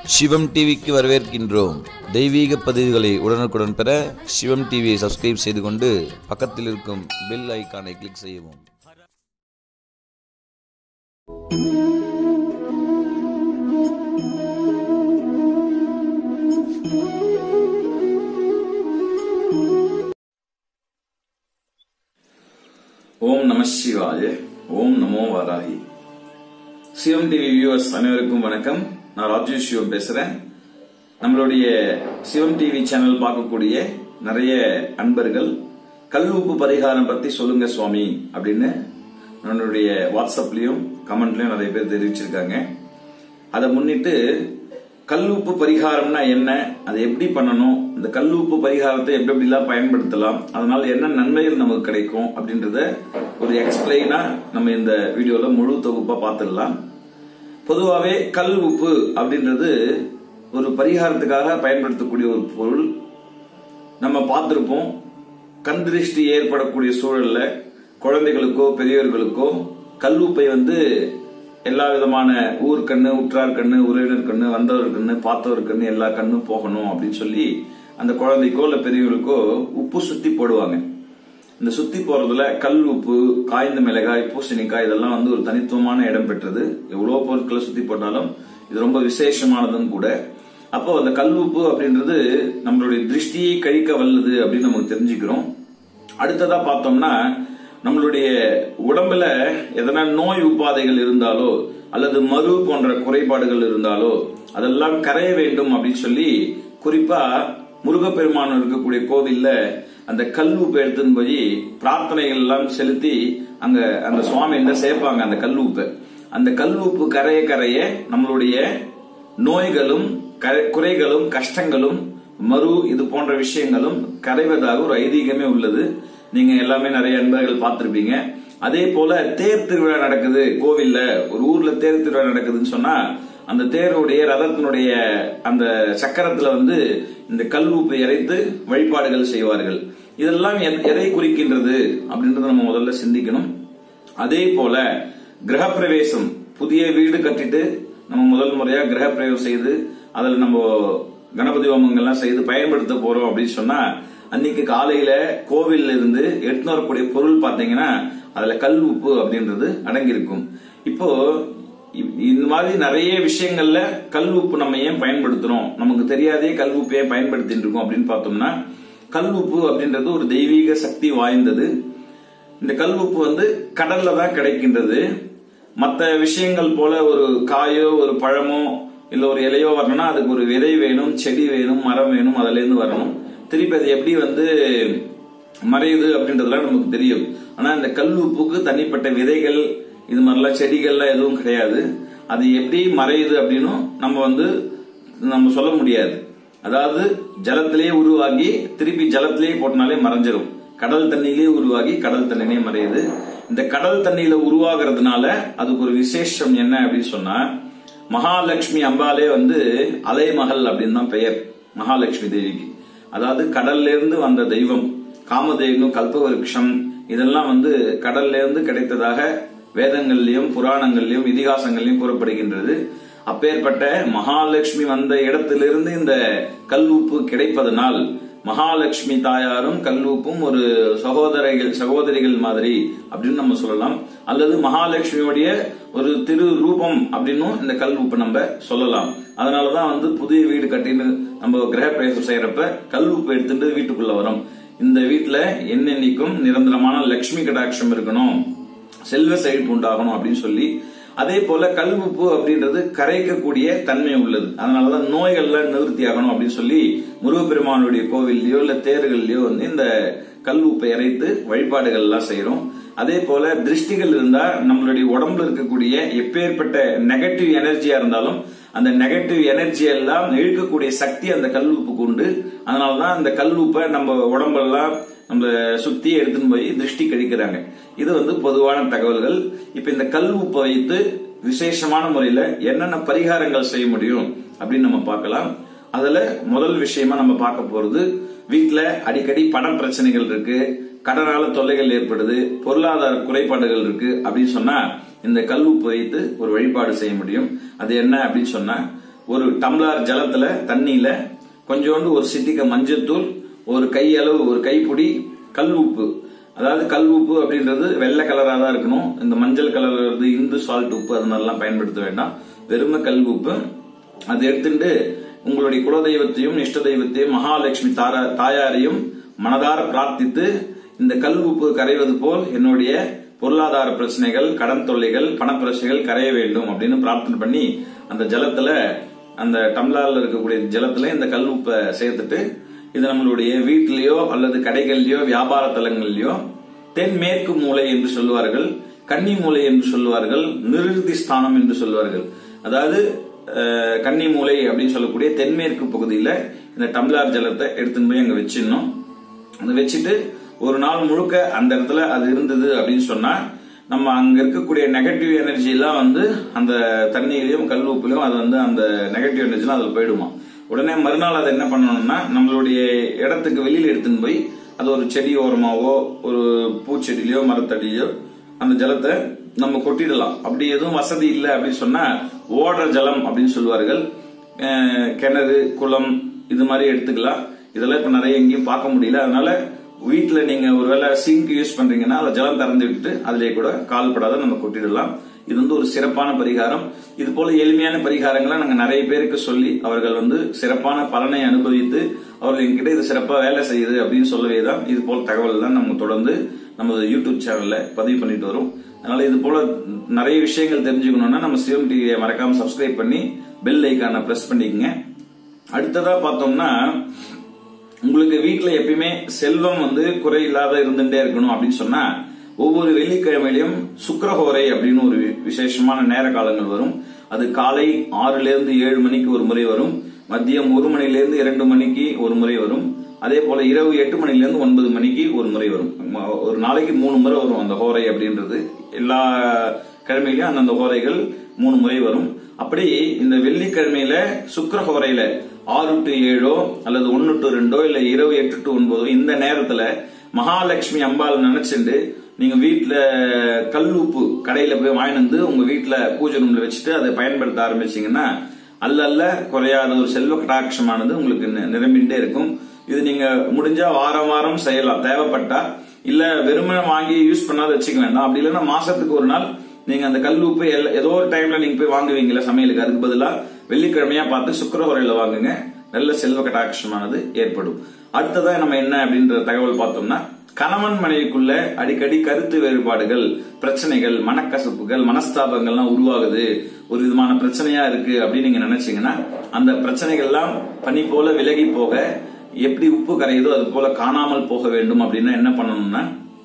சிவம் டிவிக்கு வரவேற்கின்றோம் தெய்வீக பதிவுகளை உடனுக்குடன் பெற சிவம் டிவியை சப்ஸ்கிரைப் செய்து கொண்டு பக்கத்தில் இருக்கும் பெல் ஐகானை கிளிக் செய்யவும் ஓம் நம சிவாய ஓம் நமோ வாராகி சிவம் டிவி வியூவர்ஸ் அனைவருக்கும் வணக்கம் நான் ராஜேஷ் சிவம் பேசுறேன் நம்மளுடைய சிவம் டிவி சேனல் பார்க்கக்கூடிய நிறைய அன்பர்கள் கல் உப்பு பரிகாரம் பத்தி சொல்லுங்க சுவாமி அப்படின்னு நம்மளுடைய வாட்ஸ்அப்லயும் கமெண்ட்லயும் நிறைய பேர் தெரிவிச்சிருக்காங்க அதை முன்னிட்டு கல் உப்பு பரிகாரம்னா என்ன அதை எப்படி பண்ணணும் இந்த கல் உப்பு பரிகாரத்தை எப்படி எப்படிலாம் பயன்படுத்தலாம் அதனால என்ன நன்மைகள் நமக்கு கிடைக்கும் அப்படின்றத ஒரு எக்ஸ்பிளைனா நம்ம இந்த வீடியோல முழு தொகுப்பா பார்த்துடலாம் பொதுவாகவே கல் உப்பு அப்படின்றது ஒரு பரிகாரத்துக்காக பயன்படுத்தக்கூடிய ஒரு பொருள் நம்ம பார்த்திருப்போம் கண் திருஷ்டி ஏற்படக்கூடிய சூழல்ல குழந்தைகளுக்கோ பெரியவர்களுக்கோ கல் உப்பை வந்து எல்லா விதமான ஊர் கண்ணு உற்றார் கண்ணு உறவினர் கண்ணு வந்தவர் கண்ணு பார்த்தவர் கண்ணு எல்லா கண்ணும் போகணும் அப்படின்னு சொல்லி அந்த குழந்தைக்கோ இல்ல பெரியவர்களுக்கோ உப்பு சுத்தி போடுவாங்க இந்த சுத்தி போறதுல கல் உப்பு காய்ந்த மிளகாய் பூசணிக்காய் இதெல்லாம் வந்து ஒரு தனித்துவமான இடம் பெற்றது எவ்வளவு பொருட்களை சுத்தி போட்டாலும் இது ரொம்ப விசேஷமானதும் கூட அப்போ அந்த கல் உப்பு அப்படின்றது நம்மளுடைய திருஷ்டியை கழிக்க வல்லது அப்படின்னு நமக்கு தெரிஞ்சுக்கிறோம் அடுத்ததா பார்த்தோம்னா நம்மளுடைய உடம்புல எதனா நோய் உபாதைகள் இருந்தாலோ அல்லது மறு போன்ற குறைபாடுகள் இருந்தாலோ அதெல்லாம் கரைய வேண்டும் அப்படின்னு சொல்லி குறிப்பா முருகப்பெருமான் இருக்கக்கூடிய கோவில்ல அந்த கல் உப்பு எடுத்துன்னு போய் பிரார்த்தனைகள் எல்லாம் செலுத்தி அங்க அந்த சுவாமி என்ன சேர்ப்பாங்க அந்த கல் உப்பு அந்த கல் உப்பு கரைய கரைய நம்மளுடைய நோய்களும் குறைகளும் கஷ்டங்களும் மறு இது போன்ற விஷயங்களும் கரைவதாக ஒரு ஐதீகமே உள்ளது நீங்க எல்லாமே நிறைய அன்பர்கள் பார்த்திருப்பீங்க அதே போல தேர் திருவிழா நடக்குது கோவில்ல ஒரு ஊர்ல தேர் திருவிழா நடக்குதுன்னு சொன்னா அந்த தேருடைய ரதத்தினுடைய அந்த சக்கரத்துல வந்து இந்த கல் உப்பை இறைத்து வழிபாடுகள் செய்வார்கள் இதெல்லாம் எதை குறிக்கின்றது அப்படின்றத நம்ம முதல்ல சிந்திக்கணும் அதே போல கிரகப்பிரவேசம் புதிய வீடு கட்டிட்டு நம்ம முதல் முறையா கிரகப்பிரவேசம் செய்து அதுல நம்ம கணபதி ஹோமங்கள்லாம் செய்து பயன்படுத்த போறோம் அப்படின்னு சொன்னா அன்னைக்கு காலையில கோவில்ல இருந்து எடுத்துன்னு வரக்கூடிய பொருள் பாத்தீங்கன்னா அதுல கல் உப்பு அப்படின்றது அடங்கியிருக்கும் இப்போ இந்த மாதிரி நிறைய விஷயங்கள்ல கல் உப்பு நம்ம ஏன் பயன்படுத்துறோம் நமக்கு தெரியாதே கல் உப்பு ஏன் பயன்படுத்திட்டு இருக்கோம் அப்படின்னு பார்த்தோம்னா கல் உப்பு அப்படின்றது ஒரு தெய்வீக சக்தி வாய்ந்தது இந்த கல் உப்பு வந்து கடல்ல தான் கிடைக்கின்றது மற்ற விஷயங்கள் போல ஒரு காயோ ஒரு பழமோ இல்ல ஒரு இலையோ வரணும்னா அதுக்கு ஒரு விதை வேணும் செடி வேணும் மரம் வேணும் அதுல இருந்து வரணும் திருப்பி அது எப்படி வந்து மறையுது அப்படின்றதுலாம் நமக்கு தெரியும் ஆனா இந்த கல் உப்புக்கு தனிப்பட்ட விதைகள் இது மாதிரிலாம் செடிகள்லாம் எதுவும் கிடையாது அது எப்படி மறையுது அப்படின்னும் நம்ம வந்து நம்ம சொல்ல முடியாது அதாவது ஜலத்திலேயே உருவாகி திருப்பி ஜலத்திலேயே போட்டனாலே மறைஞ்சிரும் கடல் தண்ணியிலே உருவாகி கடல் தண்ணிலே மறையுது இந்த கடல் தண்ணியில உருவாகிறதுனால அதுக்கு ஒரு விசேஷம் என்ன அப்படின்னு சொன்னா மகாலட்சுமி அம்பாலே வந்து அலைமகள் அப்படின்னு தான் பெயர் மகாலட்சுமி தேவிக்கு அதாவது கடல்ல இருந்து வந்த தெய்வம் காமதேவனு கல்பவருஷம் இதெல்லாம் வந்து கடல்ல இருந்து கிடைத்ததாக வேதங்கள்லயும் புராணங்கள்லயும் இதிகாசங்கள்லயும் கூறப்படுகின்றது அப்பேற்பட்ட மகாலட்சுமி வந்த இடத்திலிருந்து இந்த கல் உப்பு கிடைப்பதனால் மகாலட்சுமி தாயாரும் கல்லூப்பும் ஒரு சகோதரிகள் சகோதரிகள் மாதிரி அப்படின்னு நம்ம சொல்லலாம் அல்லது மகாலட்சுமியுடைய ஒரு திரு ரூபம் அப்படின்னும் இந்த கல் உப்பு நம்ம சொல்லலாம் அதனாலதான் வந்து புதிய வீடு கட்டின்னு நம்ம கிரக பிரவேசம் செய்யறப்ப கல் உப்பு எடுத்துட்டு வீட்டுக்குள்ள வரும் இந்த வீட்டுல என்னென்னைக்கும் நிரந்தரமான லட்சுமி கடாட்சம் இருக்கணும் செல்வ செழிப்பு உண்டாகணும் அப்படின்னு சொல்லி அதே போல கல் உப்பு அப்படின்றது கரைக்கக்கூடிய தன்மை உள்ளது அதனாலதான் நோய்கள்லாம் நிவர்த்தி ஆகணும் அப்படின்னு சொல்லி முருகப்பெருமானுடைய கோவில்லையோ இல்ல தேர்கள்லயோ வந்து இந்த கல் உப்பை இறைத்து வழிபாடுகள் எல்லாம் செய்யறோம் அதே போல திருஷ்டிகள் இருந்தா நம்மளுடைய உடம்புல இருக்கக்கூடிய எப்பேற்பட்ட நெகட்டிவ் எனர்ஜியா இருந்தாலும் அந்த நெகட்டிவ் எனர்ஜி எல்லாம் இழுக்கக்கூடிய சக்தி அந்த கல் உப்புக்கு உண்டு அதனாலதான் அந்த கல் உப்பை நம்ம உடம்பெல்லாம் நம்ம சுத்தி எடுத்துன்னு போய் திருஷ்டி கழிக்கிறாங்க இது வந்து பொதுவான தகவல்கள் இப்ப இந்த கல் உப்பை வைத்து விசேஷமான முறையில என்னென்ன பரிகாரங்கள் செய்ய முடியும் அப்படின்னு நம்ம பார்க்கலாம் அதுல முதல் விஷயமா நம்ம பார்க்க போறது வீட்டுல அடிக்கடி பண பிரச்சனைகள் இருக்கு கடனால தொல்லைகள் ஏற்படுது பொருளாதார குறைபாடுகள் இருக்கு அப்படின்னு சொன்னா இந்த கல் உப்பு வைத்து ஒரு வழிபாடு செய்ய முடியும் அது என்ன அப்படின்னு சொன்னா ஒரு டம்ளர் ஜலத்துல தண்ணியில கொஞ்சோண்டு ஒரு சிட்டிக்க மஞ்சத்தூள் ஒரு கை அளவு ஒரு கைப்பிடி கல் உப்பு அதாவது கல் உப்பு அப்படின்றது வெள்ளை கலரா தான் இருக்கணும் இந்த மஞ்சள் கலர் வருது இந்து சால்ட் உப்பு அது மாதிரிலாம் பயன்படுத்த வேண்டாம் வெறும கல் உப்பு அது எடுத்துட்டு உங்களுடைய குலதெய்வத்தையும் இஷ்ட தெய்வத்தையும் மகாலட்சுமி தாரா தாயாரையும் மனதார பிரார்த்தித்து இந்த கல் உப்பு கரைவது போல் என்னுடைய பொருளாதார பிரச்சனைகள் கடன் தொல்லைகள் பணப்பிரச்சனைகள் கரைய வேண்டும் அப்படின்னு பிரார்த்தனை பண்ணி அந்த ஜலத்துல அந்த டம்ளர்ல இருக்கக்கூடிய ஜலத்துல இந்த கல் உப்பை சேர்த்துட்டு இது நம்மளுடைய வீட்டிலேயோ அல்லது கடைகள்லயோ வியாபார தலங்கள்லயோ தென்மேற்கு மூலை என்று சொல்லுவார்கள் கன்னி மூலை என்று சொல்லுவார்கள் நிருதி ஸ்தானம் என்று சொல்லுவார்கள் அதாவது அஹ், கன்னி மூலை அப்படின்னு சொல்லக்கூடிய தென்மேற்கு பகுதியில இந்த டம்ளர் ஜலத்தை எடுத்துன்னு போய் அங்க வச்சிடணும் அதை வச்சுட்டு ஒரு நாள் முழுக்க அந்த இடத்துல அது இருந்தது அப்படின்னு சொன்னா நம்ம அங்க இருக்கக்கூடிய நெகட்டிவ் எனர்ஜி எல்லாம் வந்து அந்த தண்ணியிலையும் கல் உப்புலையும் அது வந்து அந்த நெகட்டிவ் எனர்ஜிலாம் அதுல போயிடுமா உடனே மறுநாள் அதை என்ன பண்ணணும்னா நம்மளுடைய இடத்துக்கு வெளியில எடுத்துன்னு போய் அது ஒரு செடி ஓரமாவோ ஒரு பூச்செடியிலயோ மரத்தடியோ அந்த ஜலத்தை நம்ம கொட்டிடலாம் அப்படி எதுவும் வசதி இல்லை அப்படின்னு சொன்னா ஓடுற ஜலம் அப்படின்னு சொல்லுவார்கள் அஹ் கிணறு குளம் இது மாதிரி எடுத்துக்கலாம் இதெல்லாம் இப்ப நிறைய எங்கேயும் பார்க்க முடியல அதனால வீட்டுல நீங்க ஒருவேளை சிங்க் யூஸ் பண்றீங்கன்னா அதுல ஜலம் திறந்து விட்டு அதிலே கூட கால் படாத நம்ம கொட்டிடலாம் இது வந்து ஒரு சிறப்பான பரிகாரம் இது போல எளிமையான பரிகாரங்களை நாங்க நிறைய பேருக்கு சொல்லி அவர்கள் வந்து சிறப்பான பலனை அனுபவித்து அவர்கள் எங்கிட்ட இது சிறப்பா வேலை செய்யுது அப்படின்னு சொல்லவே தான் இது போல தகவல் தான் நம்ம தொடர்ந்து நமது யூடியூப் சேனல்ல பதிவு பண்ணிட்டு வரும் அதனால இது போல நிறைய விஷயங்கள் தெரிஞ்சுக்கணும்னா நம்ம சிவம் டிவியை மறக்காம சப்ஸ்கிரைப் பண்ணி பெல் ஐக்கான பிரஸ் பண்ணிக்கங்க அடுத்ததா பார்த்தோம்னா உங்களுக்கு வீட்ல எப்பயுமே செல்வம் வந்து குறை இல்லாத இருந்துட்டே இருக்கணும் அப்படின்னு சொன்னா ஒவ்வொரு வெள்ளிக்கிழமையிலும் சுக்கிரஹோரை அப்படின்னு ஒரு வி- விசேஷமான நேர காலங்கள் வரும் அது காலை ஆறுல இருந்து ஏழு மணிக்கு ஒரு முறை வரும் மதியம் ஒரு மணில இருந்து இரண்டு மணிக்கு ஒரு முறை வரும் அதே போல இரவு எட்டு மணில இருந்து ஒன்பது மணிக்கு ஒரு முறை வரும் ம- ஒரு நாளைக்கு மூணு முறை வரும் அந்த ஹோரை அப்படின்றது எல்லா கிழமையிலும் அந்தந்த ஹோரைகள் மூணு முறை வரும் அப்படி இந்த வெள்ளிக்கிழமையில சுக்கிர ஹோரையில ஆறு டு ஏழோ அல்லது ஒன்னு டு ரெண்டோ இல்ல இரவு எட்டு டு ஒன்பதோ இந்த நேரத்துல மகாலட்சுமி அம்பாள் நினைச்சுண்டு நீங்க வீட்ல கல் உப்பு கடையில போய் வாங்கிட்டு வந்து உங்க வீட்ல பூஜை ரூம்ல வச்சுட்டு அதை பயன்படுத்த ஆரம்பிச்சீங்கன்னா அல்ல அல்ல குறையாத ஒரு செல்வ கடாட்சமானது உங்களுக்கு நி- நிரம்பிட்டே இருக்கும் இது நீங்க முடிஞ்சா வாரம் வாரம் செய்யலாம் தேவைப்பட்டா இல்ல வெறுமனே வாங்கி யூஸ் பண்ணாத வச்சுக்க வேண்டாம் அப்படி இல்லைன்னா மாசத்துக்கு ஒரு நாள் நீங்க அந்த கல் உப்பு எல்லா- ஏதோ ஒரு டைம்ல நீங்க போய் வாங்குவீங்களா சமையலுக்கு அதுக்கு பதிலா வெள்ளிக்கிழமையா பார்த்து சுக்கரவரையில வாங்குங்க நல்ல செல்வ கடாட்சமானது ஏற்படும் அடுத்ததா நம்ம என்ன அப்படின்ற தகவல் பார்த்தோம்னா கணவன் மனைவிக்குள்ள அடிக்கடி கருத்து வேறுபாடுகள் பிரச்சனைகள் மனக்கசப்புகள் மனஸ்தாபங்கள்லாம் உருவாகுது ஒரு விதமான பிரச்சனையா இருக்கு அப்படின்னு நீங்க நினைச்சீங்கன்னா அந்த பிரச்சனைகள்லாம் பனி போல விலகி போக எப்படி உப்பு கரையுதோ அது போல காணாமல் போக வேண்டும் அப்படின்னா என்ன பண்ணணும்னா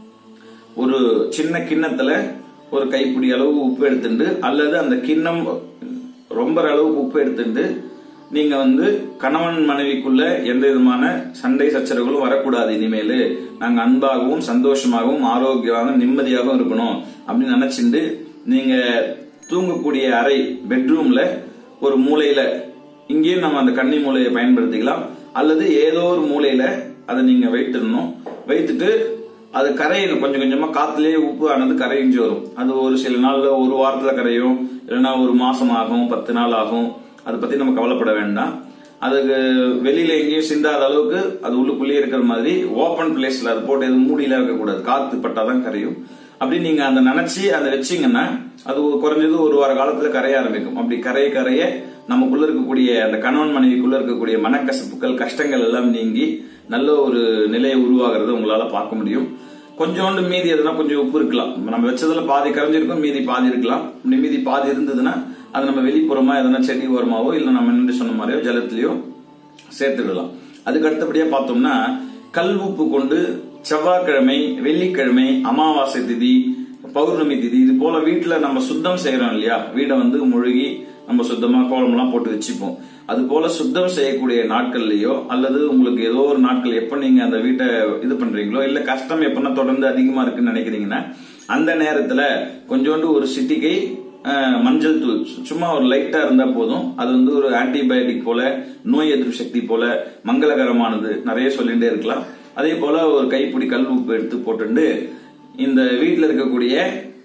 ஒரு சின்ன கிண்ணத்துல ஒரு கைப்பிடி அளவு உப்பு எடுத்துட்டு அல்லது அந்த கிண்ணம் ரொம்ப அளவுக்கு உப்பு எடுத்துட்டு நீங்க வந்து கணவன் மனைவிக்குள்ள எந்த விதமான சண்டை சச்சரவுகளும் வரக்கூடாது இனிமேல் நாங்க அன்பாகவும் சந்தோஷமாகவும் ஆரோக்கியமாகவும் நிம்மதியாகவும் இருக்கணும் அப்படின்னு நினைச்சிட்டு நீங்க தூங்கக்கூடிய அறை பெட்ரூம்ல ஒரு மூலையில இங்கேயும் நம்ம அந்த கன்னி மூலையை பயன்படுத்திக்கலாம் அல்லது ஏதோ ஒரு மூலையில அதை நீங்க வைத்திடணும் வைத்துட்டு அது கரையணும் கொஞ்சம் கொஞ்சமா காத்துலயே உப்பு ஆனது கரைஞ்சி வரும் அது ஒரு சில நாள்ல ஒரு வாரத்துல கரையும் இல்லைன்னா ஒரு மாசம் ஆகும் பத்து நாள் ஆகும் அதை பத்தி நம்ம கவலைப்பட வேண்டாம் அதுக்கு வெளியில எங்கேயும் சிந்தாத அளவுக்கு அது உள்ளுக்குள்ளேயே இருக்கிற மாதிரி ஓப்பன் பிளேஸ்ல அது போட்டு எதுவும் மூடியில வைக்கக்கூடாது காத்து பட்டாதான் கரையும் அப்படி நீங்க அந்த நினைச்சு அதை வச்சீங்கன்னா அது ஒரு குறைஞ்சது ஒரு வார காலத்துல கரைய ஆரம்பிக்கும் அப்படி கரைய கரைய நமக்குள்ள இருக்கக்கூடிய அந்த கணவன் மனைவிக்குள்ள இருக்கக்கூடிய மனக்கசப்புகள் கஷ்டங்கள் எல்லாம் நீங்கி நல்ல ஒரு நிலையை உருவாகிறத உங்களால பார்க்க முடியும் கொஞ்சோண்டு மீதி எதுனா கொஞ்சம் உப்பு இருக்கலாம் நம்ம வச்சதுல பாதி கரைஞ்சிருக்கும் மீதி பாதி இருக்கலாம் அப்படி மீதி பாதி இருந்ததுன்னா அது நம்ம வெளிப்புறமா எதனா செடி ஓரமாவோ இல்ல நம்ம நின்று சொன்ன மாதிரியோ ஜலத்திலயோ சேர்த்துடலாம் அதுக்கு அடுத்தபடியா பார்த்தோம்னா கல் உப்பு கொண்டு செவ்வாய்க்கிழமை வெள்ளிக்கிழமை அமாவாசை திதி பௌர்ணமி திதி இது போல வீட்டுல நம்ம சுத்தம் செய்யறோம் இல்லையா வீடை வந்து முழுகி நம்ம சுத்தமா கோலம்லாம் போட்டு வச்சுப்போம் அது போல சுத்தம் செய்யக்கூடிய நாட்கள்லயோ அல்லது உங்களுக்கு ஏதோ ஒரு நாட்கள் எப்ப நீங்க அந்த வீட்டை இது பண்றீங்களோ இல்ல கஷ்டம் எப்பன்னா தொடர்ந்து அதிகமா இருக்குன்னு நினைக்கிறீங்கன்னா அந்த நேரத்துல கொஞ்சோண்டு ஒரு சிட்டிகை அஹ், மஞ்சள் தூள் சும்மா ஒரு லைட்டா இருந்தா போதும் அது வந்து ஒரு ஆன்டிபயோட்டிக் போல நோய் எதிர்ப்பு சக்தி போல மங்களகரமானது நிறைய சொல்லிட்டே இருக்கலாம் அதே போல ஒரு கைப்பிடி கல் உப்பு எடுத்து போட்டுண்டு இந்த வீட்டில் இருக்கக்கூடிய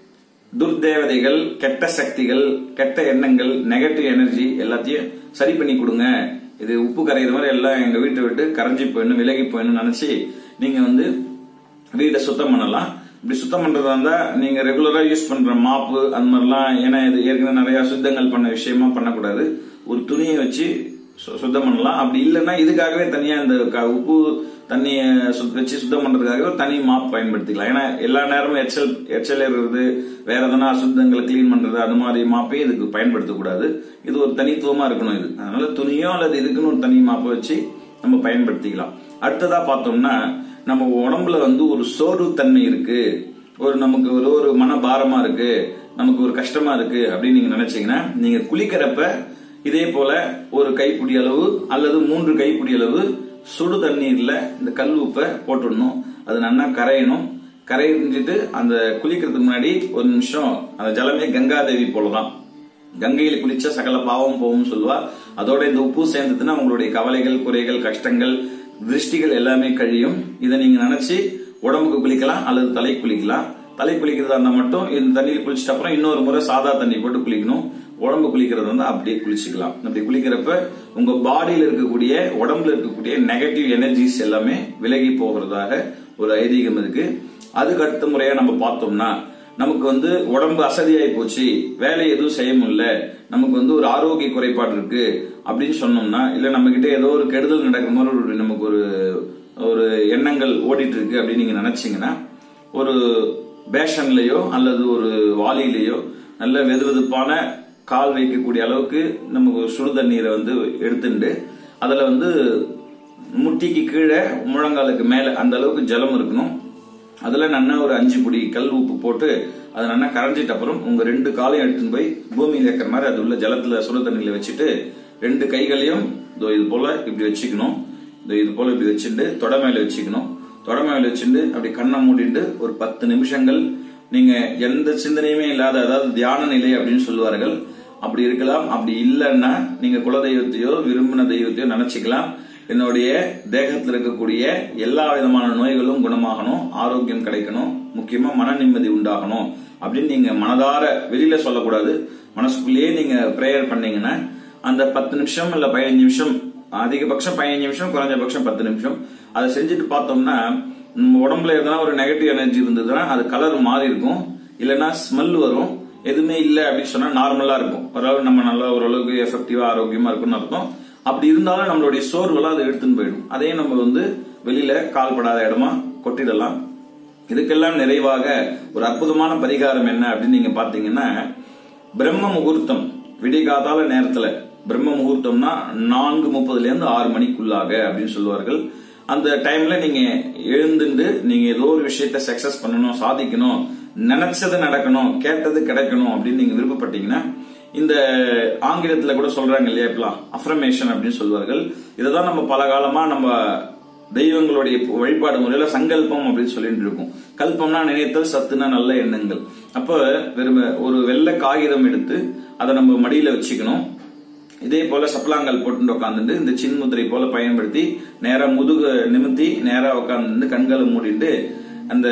துர்தேவதைகள் கெட்ட சக்திகள் கெட்ட எண்ணங்கள் நெகட்டிவ் எனர்ஜி எல்லாத்தையும் சரி பண்ணி கொடுங்க இது உப்பு கரையிற மாதிரி எல்லாம் எங்க வீட்டை விட்டு கரைஞ்சி போயிடணும் விலகி போயிடணும் நினைச்சு நீங்க வந்து வீட்டை சுத்தம் பண்ணலாம் இப்படி சுத்தம் பண்றதா இருந்தா நீங்க ரெகுலரா யூஸ் பண்ற மாப்பு அந்த மாதிரிலாம் ஏன்னா இது ஏற்கனவே நிறைய சுத்தங்கள் பண்ண விஷயமா பண்ணக்கூடாது ஒரு துணியை வச்சு சு- சுத்தம் பண்ணலாம் அப்படி இல்லைன்னா இதுக்காகவே தனியா இந்த க- உப்பு தண்ணியை சுத்த வச்சு சுத்தம் பண்றதுக்காக ஒரு தனி மாப் பயன்படுத்திக்கலாம் ஏன்னா எல்லா நேரமும் எச்சல் எச்சல் ஏறுறது வேற எதனா அசுத்தங்களை கிளீன் பண்றது அது மாதிரி மாப்பே இதுக்கு பயன்படுத்தக்கூடாது இது ஒரு தனித்துவமா இருக்கணும் இது அதனால துணியோ அல்லது இதுக்குன்னு ஒரு தனி மாப்பை வச்சு நம்ம பயன்படுத்திக்கலாம் அடுத்ததா பார்த்தோம்னா நம்ம உடம்புல வந்து ஒரு சோர்வுத்தன்மை இருக்கு ஒரு நமக்கு ஒரு ஒரு மனபாரமா இருக்கு நமக்கு ஒரு கஷ்டமா இருக்கு அப்படின்னு நீங்க நினைச்சீங்கன்னா நீங்க குளிக்கிறப்ப இதே போல ஒரு கைப்பிடி அளவு அல்லது மூன்று கைப்பிடி அளவு சுடு தண்ணீர்ல இந்த கல் உப்பை போட்டுடணும் அது நல்லா கரையணும் கரைஞ்சிட்டு அந்த குளிக்கிறதுக்கு முன்னாடி ஒரு நிமிஷம் அந்த ஜலமே கங்காதேவி போலதான் கங்கையில் குளிச்ச சகல பாவம் போகும் சொல்லுவா அதோட இந்த உப்பு சேர்ந்ததுன்னா உங்களுடைய கவலைகள் குறைகள் கஷ்டங்கள் திருஷ்டிகள் எல்லாமே கழியும் இதை நீங்க நினைச்சு உடம்புக்கு குளிக்கலாம் அல்லது தலை குளிக்கலாம் தலை குளிக்கிறதா இருந்தா மட்டும் இந்த தண்ணியில் குளிச்சிட்ட அப்புறம் இன்னொரு முறை சாதா தண்ணி போட்டு குளிக்கணும் உடம்பு குளிக்கிறது வந்து அப்படியே குளிச்சுக்கலாம் அப்படி குளிக்கிறப்ப உங்க பாடியில இருக்கக்கூடிய உடம்புல இருக்கக்கூடிய நெகட்டிவ் எனர்ஜிஸ் எல்லாமே விலகி போகிறதாக ஒரு ஐதீகம் இருக்கு அதுக்கு அடுத்த முறையா நம்ம பார்த்தோம்னா நமக்கு வந்து உடம்பு அசதியாகி போச்சு வேலை எதுவும் செய்ய முடியல நமக்கு வந்து ஒரு ஆரோக்கிய குறைபாடு இருக்கு அப்படின்னு சொன்னோம்னா இல்ல நம்ம கிட்ட ஏதோ ஒரு கெடுதல் நடக்கிற மாதிரி ஒரு நமக்கு ஒரு ஒரு எண்ணங்கள் ஓடிட்டு இருக்கு அப்படின்னு நீங்க நினைச்சீங்கன்னா ஒரு பேஷன்லயோ அல்லது ஒரு வாளியிலேயோ நல்ல வெதுவெதுப்பான கால் வைக்கக்கூடிய அளவுக்கு நமக்கு ஒரு சுடு தண்ணீரை வந்து எடுத்துட்டு அதுல வந்து முட்டிக்கு கீழே முழங்காலுக்கு மேல அந்த அளவுக்கு ஜலம் இருக்கணும் அதுல நல்லா ஒரு அஞ்சு பொடி கல் உப்பு போட்டு அது நல்லா கரைஞ்சிட்ட அப்புறம் உங்க ரெண்டு காலையும் எடுத்துன்னு போய் பூமியில இருக்கிற மாதிரி அது உள்ள ஜலத்துல சுடு தண்ணியில வச்சுட்டு ரெண்டு கைகளையும் இதோ இது போல இப்படி வச்சுக்கணும் இதோ இது போல இப்படி வச்சுட்டு தொடை மேல வச்சுக்கணும் தொடை மேல வச்சுட்டு அப்படி கண்ணை மூடிட்டு ஒரு பத்து நிமிஷங்கள் நீங்க எந்த சிந்தனையுமே இல்லாத அதாவது தியான நிலை அப்படின்னு சொல்லுவார்கள் அப்படி இருக்கலாம் அப்படி இல்லைன்னா நீங்க குலதெய்வத்தையோ விரும்பின தெய்வத்தையோ நினைச்சுக்கலாம் என்னுடைய தேகத்தில் இருக்கக்கூடிய எல்லா விதமான நோய்களும் குணமாகணும் ஆரோக்கியம் கிடைக்கணும் முக்கியமா மன நிம்மதி உண்டாகணும் அப்படின்னு நீங்க மனதார வெளியில சொல்லக்கூடாது மனசுக்குள்ளேயே நீங்க பிரேயர் பண்ணீங்கன்னா அந்த பத்து நிமிஷம் இல்ல பதினஞ்சு நிமிஷம் அதிகபட்சம் பதினஞ்சு நிமிஷம் குறைஞ்சபட்சம் பத்து நிமிஷம் அதை செஞ்சுட்டு பார்த்தோம்னா நம்ம உடம்புல எதனா ஒரு நெகட்டிவ் எனர்ஜி இருந்ததுன்னா அது கலர் மாறி இருக்கும் இல்லைன்னா ஸ்மெல் வரும் எதுவுமே இல்லை அப்படின்னு சொன்னா நார்மலா இருக்கும் ஓரளவு நம்ம நல்லா ஓரளவுக்கு எஃபெக்டிவா ஆரோக்கியமா இருக்கும்னு அர்த்தம் அப்படி இருந்தாலும் நம்மளுடைய சோர்வெல்லாம் அதை எடுத்துன்னு போயிடும் அதையும் நம்ம வந்து வெளியில கால்படாத இடமா கொட்டிடலாம் இதுக்கெல்லாம் நிறைவாக ஒரு அற்புதமான பரிகாரம் என்ன அப்படின்னு நீங்க பாத்தீங்கன்னா பிரம்ம முகூர்த்தம் விடிகாதால நேரத்துல பிரம்ம முகூர்த்தம்னா நான்கு முப்பதுல இருந்து ஆறு மணிக்குள்ளாக அப்படின்னு சொல்லுவார்கள் அந்த டைம்ல நீங்க எழுந்துட்டு நீங்க ஏதோ ஒரு விஷயத்த சக்சஸ் பண்ணணும் சாதிக்கணும் நினைச்சது நடக்கணும் கேட்டது கிடைக்கணும் அப்படின்னு நீங்க விருப்பப்பட்டீங்கன்னா இந்த ஆங்கிலத்துல கூட சொல்றாங்க இல்லையா இப்பலாம் அஃபர்மேஷன் அப்படின்னு சொல்வார்கள் இதைதான் நம்ம பல காலமா நம்ம தெய்வங்களுடைய வழிபாடு முறையில சங்கல்பம் அப்படின்னு சொல்லிட்டு இருக்கும் கல்பம்னா நினைத்தல் சத்துனா நல்ல எண்ணங்கள் அப்ப வெறும் ஒரு வெள்ளை காகிதம் எடுத்து அதை நம்ம மடியில வச்சுக்கணும் இதே போல சப்பலாங்கல் போட்டு உட்காந்துட்டு இந்த சின்முத்திரை போல பயன்படுத்தி நேரா முதுகு நிமித்தி நேரா உட்காந்து கண்களை மூடிட்டு அந்த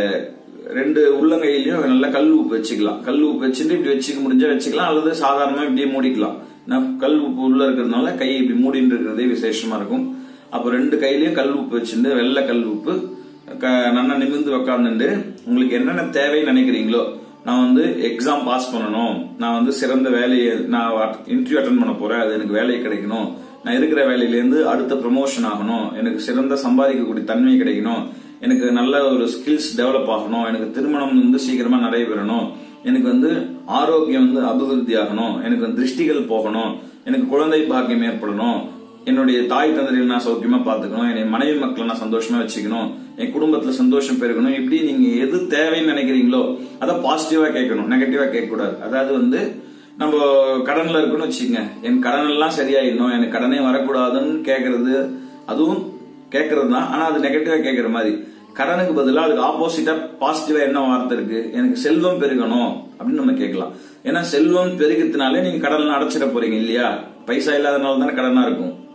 ரெண்டு உள்ளங்கையிலயும் நல்ல கல் உப்பு வச்சுக்கலாம் கல் உப்பு வச்சுட்டு இப்படி வச்சுக்க முடிஞ்சா வச்சுக்கலாம் அல்லது சாதாரணமா இப்படியே மூடிக்கலாம் நான் கல் உப்பு உள்ள இருக்கிறதுனால கையை இப்படி மூடிட்டு இருக்கிறதே விசேஷமா இருக்கும் அப்ப ரெண்டு கையிலயும் கல் உப்பு வச்சுட்டு வெள்ளை கல் உப்பு க- நல்லா நிமிர்ந்து உக்காந்துட்டு உங்களுக்கு என்னென்ன தேவைன்னு நினைக்கிறீங்களோ நான் வந்து எக்ஸாம் பாஸ் பண்ணணும் நான் வந்து சிறந்த வேலையை நான் இன்டர்வியூ அட்டன் பண்ண போறேன் அது எனக்கு வேலை கிடைக்கணும் நான் இருக்கிற வேலையிலேருந்து அடுத்த ப்ரமோஷன் ஆகணும் எனக்கு சிறந்த சம்பாதிக்கக்கூடிய தன்மை கிடைக்கணும் எனக்கு நல்ல ஒரு ஸ்கில்ஸ் டெவலப் ஆகணும் எனக்கு திருமணம் வந்து சீக்கிரமா நடைபெறணும் எனக்கு வந்து ஆரோக்கியம் வந்து அபிவிருத்தி ஆகணும் எனக்கு வந்து திருஷ்டிகள் போகணும் எனக்கு குழந்தை பாக்கியம் ஏற்படணும் என்னுடைய தாய் தந்தையை நான் சௌக்கியமா பாத்துக்கணும் என் மனைவி மக்களை நான் சந்தோஷமா வச்சுக்கணும் என் குடும்பத்துல சந்தோஷம் பெருகணும் இப்படி நீங்க எது தேவைன்னு நினைக்கிறீங்களோ அதை பாசிட்டிவா கேட்கணும் நெகட்டிவா கேட்க கூடாது அதாவது வந்து நம்ம கடன்ல இருக்குன்னு வச்சுக்கங்க என் கடன் எல்லாம் சரியாயிடணும் எனக்கு கடனே வரக்கூடாதுன்னு கேக்குறது அதுவும் கேட்கறது தான் ஆனா அது நெகட்டிவா கேட்கற மாதிரி கடனுக்கு பதிலா அதுக்கு ஆப்போசிட்டா பாசிட்டிவா என்ன வார்த்தை இருக்கு எனக்கு செல்வம் பெருகணும் அப்படின்னு நம்ம கேட்கலாம் ஏன்னா செல்வம் பெருகிறதுனாலே நீங்க கடன்ல அடைச்சிட போறீங்க இல்லையா பைசா இல்லாதனால தானே கடனா இருக்கும்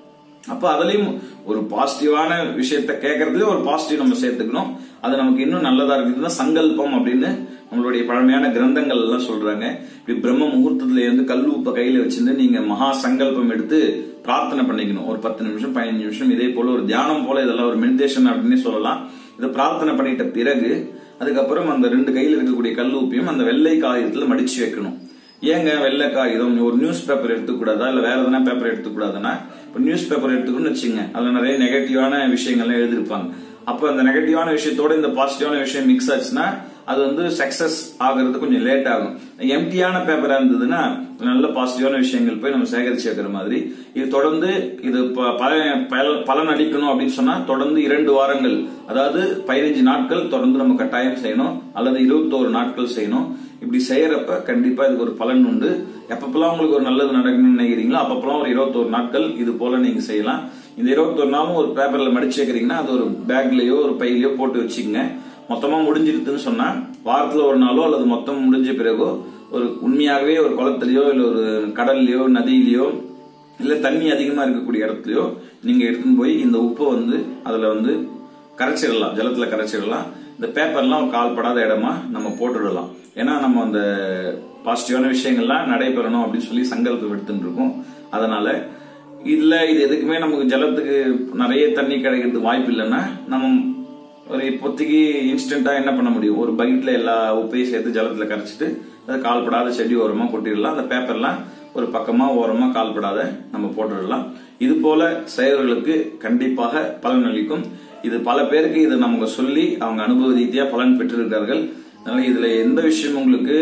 அப்ப அதுலயும் ஒரு பாசிட்டிவான விஷயத்த கேட்கறதுலயும் ஒரு பாசிட்டிவ் நம்ம சேர்த்துக்கணும் அது நமக்கு இன்னும் நல்லதா இருக்குதுன்னா சங்கல்பம் அப்படின்னு நம்மளுடைய பழமையான கிரந்தங்கள் எல்லாம் சொல்றாங்க இப்படி பிரம்ம முகூர்த்தத்துல இருந்து கல் உப்ப கையில வச்சிருந்து நீங்க மகா சங்கல்பம் எடுத்து பிரார்த்தனை பண்ணிக்கணும் ஒரு பத்து நிமிஷம் பதினஞ்சு நிமிஷம் இதே போல ஒரு தியானம் போல இதெல்லாம் ஒரு மெடிடேஷன் அப்படின்னு சொல்லலாம் இதை பிரார்த்தனை பண்ணிட்ட பிறகு அதுக்கப்புறம் அந்த ரெண்டு கையில இருக்கக்கூடிய கல் உப்பையும் அந்த வெள்ளை காகிதத்துல மடிச்சு வைக்கணும் ஏங்க வெள்ளை காகிதம் ஒரு நியூஸ் பேப்பர் எடுத்துக்கூடாதா இல்ல வேற எதனா பேப்பர் எடுத்துக்கூடாதுன்னா இப்போ நியூஸ் பேப்பர் எடுத்துக்கணும்னு வச்சுங்க அதுல நிறைய நெகட்டிவான விஷயங்கள்லாம் எழுதிருப்பாங்க அப்ப அந்த நெகட்டிவான விஷயத்தோட இந்த பாசிட்டிவான விஷயம் மிக்ஸ் ஆச்சுன்னா அது வந்து சக்சஸ் ஆகிறது கொஞ்சம் லேட் ஆகும் எம்டியான பேப்பரா இருந்ததுன்னா நல்ல பாசிட்டிவான விஷயங்கள் போய் நம்ம சேகரிச்சு வைக்கிற மாதிரி இது தொடர்ந்து இது ப- பல- பல- பலன் அளிக்கணும் அப்படின்னு சொன்னா தொடர்ந்து இரண்டு வாரங்கள் அதாவது பதினஞ்சு நாட்கள் தொடர்ந்து நம்ம கட்டாயம் செய்யணும் அல்லது இருபத்தோரு நாட்கள் செய்யணும் இப்படி செய்யறப்ப கண்டிப்பா இதுக்கு ஒரு பலன் உண்டு எப்பப்பெல்லாம் உங்களுக்கு ஒரு நல்லது நடக்கணும்னு நினைக்கிறீங்களோ அப்பப்பெல்லாம் ஒரு இருபத்தோரு நாட்கள் இது போல நீங்க செய்யலாம் இந்த இருபத்தொரு நாளும் ஒரு பேப்பர்ல மடிச்சு வைக்கிறீங்கன்னா அது ஒரு பேக்லயோ ஒரு பையிலயோ போட்டு வச்சுக்கங்க மொத்தமா முடிஞ்சிருதுன்னு சொன்னா வாரத்துல ஒரு நாளோ அல்லது மொத்தம் முடிஞ்ச பிறகோ ஒரு உண்மையாகவே ஒரு குளத்துலயோ இல்ல ஒரு கடல்லயோ நதியிலயோ இல்ல தண்ணி அதிகமா இருக்கக்கூடிய இடத்துலயோ நீங்க எடுத்துன்னு போய் இந்த உப்பை வந்து அதுல வந்து கரைச்சிடலாம் ஜலத்துல கரைச்சிடலாம் இந்த பேப்பர்லாம் ஒரு கால்படாத இடமா நம்ம போட்டுடலாம் ஏன்னா நம்ம அந்த பாசிட்டிவான விஷயங்கள்லாம் நடைபெறணும் அப்படின்னு சொல்லி சங்கல்பம் எடுத்துட்டு இருக்கோம் அதனால இல்ல இது எதுக்குமே நமக்கு ஜலத்துக்கு நிறைய தண்ணி கிடைக்கிறதுக்கு வாய்ப்பு இல்லைன்னா நம்ம ஒரு இப்போதைக்கு இன்ஸ்டன்டா என்ன பண்ண முடியும் ஒரு பக்கெட்ல எல்லா உப்பையும் சேர்த்து ஜலத்துல கரைச்சிட்டு அது கால்படாத செடி ஓரமா கொட்டிடலாம் அந்த பேப்பர்லாம் ஒரு பக்கமா ஓரமா கால்படாத நம்ம போட்டுடலாம் இது போல செயல்களுக்கு கண்டிப்பாக பலன் அளிக்கும் இது பல பேருக்கு இதை நமக்கு சொல்லி அவங்க அனுபவ ரீதியா பலன் பெற்றிருக்கார்கள் அதனால இதுல எந்த விஷயம் உங்களுக்கு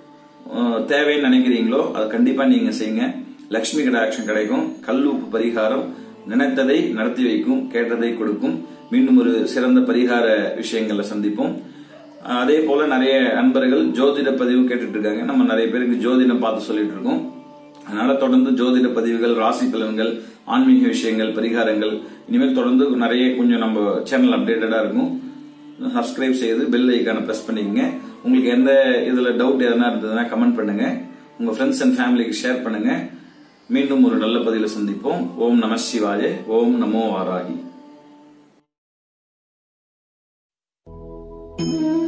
அஹ், தேவைன்னு நினைக்கிறீங்களோ அது கண்டிப்பா நீங்க செய்யுங்க லக்ஷ்மி கடாட்சம் கிடைக்கும் கல்லுப்பு பரிகாரம் நினைத்ததை நடத்தி வைக்கும் கேட்டதை கொடுக்கும் மீண்டும் ஒரு சிறந்த பரிகார விஷயங்களை சந்திப்போம் அஹ், அதே போல நிறைய அன்பர்கள் ஜோதிட பதிவு கேட்டுட்டு இருக்காங்க நம்ம நிறைய பேருக்கு ஜோதிடம் பார்த்து சொல்லிட்டு இருக்கோம் அதனால தொடர்ந்து ஜோதிட பதிவுகள் ராசி பலன்கள் ஆன்மீக விஷயங்கள் பரிகாரங்கள் இனிமேல் தொடர்ந்து நிறைய கொஞ்சம் நம்ம சேனல் அப்டேட்டடா இருக்கும் சப்ஸ்கிரைப் செய்து பெல் ஐக்கான பிரஸ் பண்ணிக்கங்க உங்களுக்கு எந்த இதுல டவுட் எதனா இருந்ததுன்னா கமெண்ட் பண்ணுங்க உங்க ஃப்ரெண்ட்ஸ் அண்ட் ஃபேமிலிக்கு ஷேர் பண்ணுங்க மீண்டும் ஒரு நல்ல பதில சந்திப்போம் ஓம் நம சிவாய ஓம் நமோ வாராகி thank you